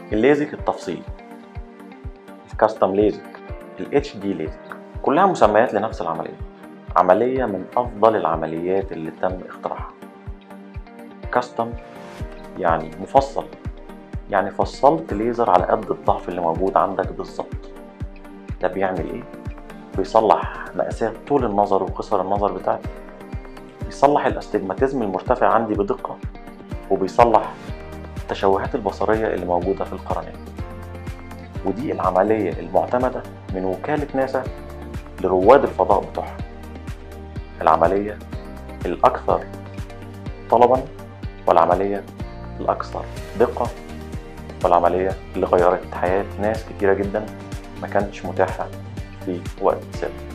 الليزك التفصيلي الكاستم ليزك الاتش دي ليزك كلها مسميات لنفس العملية عملية من أفضل العمليات اللي تم اختراعها كاستم يعني مفصل يعني فصلت ليزر على قد الضعف اللي موجود عندك بالظبط ده بيعمل ايه بيصلح مقاسات طول النظر وقصر النظر بتاعتي بيصلح الاستجماتيزم المرتفع عندي بدقة وبيصلح التشوهات البصرية اللي موجودة في القرنية ودي العملية المعتمدة من وكالة ناسا لرواد الفضاء بتوعها العملية الأكثر طلبا والعملية الأكثر دقة والعملية اللي غيرت حياة ناس كتيرة جدا ما كانتش متاحة في وقت سابق